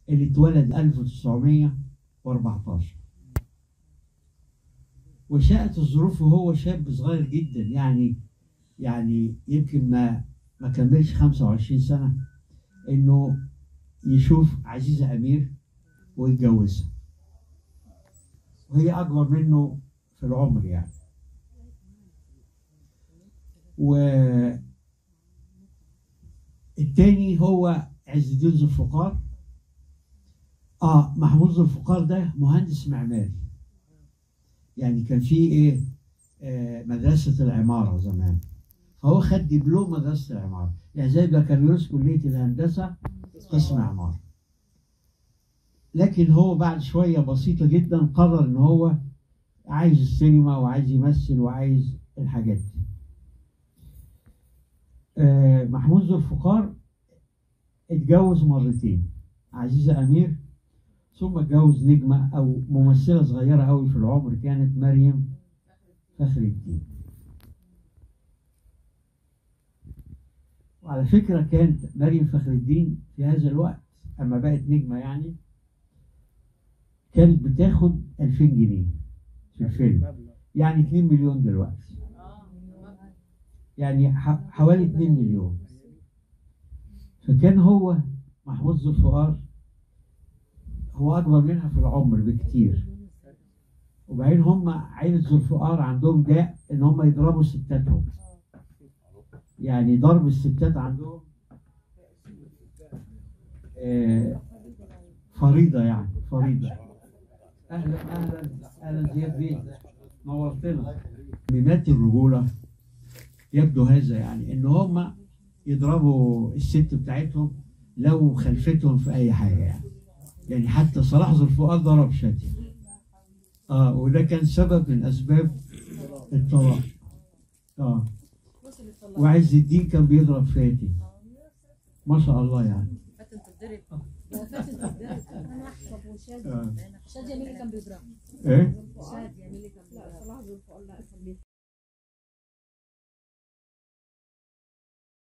اللي اتولد 1914 وشاءت الظروف وهو شاب صغير جدا يعني يعني يمكن ما ما كملش 25 سنة انه يشوف عزيزة امير ويتجوزها وهي اكبر منه في العمر يعني و التاني هو عز الدين ذو الفقار اه محمود ذو الفقار ده مهندس معماري يعني كان في ايه آه مدرسة العمارة زمان فهو خد دبلوم مدرسة العمارة يعني زي بكالوريوس كلية الهندسة قسم عمارة لكن هو بعد شوية بسيطة جدا قرر ان هو عايز السينما وعايز يمثل وعايز الحاجات دي آه محمود ذو الفقار اتجوز مرتين عزيزة أمير ثم اتجوز نجمة أو ممثلة صغيرة أوي في العمر كانت مريم فخر الدين وعلى فكرة كانت مريم فخر الدين في هذا الوقت أما بقت نجمة يعني كانت بتاخد 2000 جنيه في الفيلم يعني 2 مليون دلوقتي يعني حوالي 2 مليون فكان هو محمود ذو الفقار هو أكبر منها في العمر بكتير وبعدين هم عيلة ذو الفقار عندهم داء إن هم يضربوا ستاتهم يعني ضرب الستات عندهم آه فريضة يعني فريضة أهلا أهلا أهلا زياد بيه نورتنا ميمات الرجولة يبدو هذا يعني إن هم يضربوا الست بتاعتهم لو خلفتهم في أي حاجة يعني يعني حتى صلاح ذو الفقار ضرب شادية اه وده كان سبب من اسباب الطلاق اه وعز الدين كان بيضرب فاتن ما شاء الله يعني فاتن تتضرب فاتن تتضرب انا احسب وشاد آه. شاد يميلي كان بيضرب ايه شاد يميلي كان بيضرب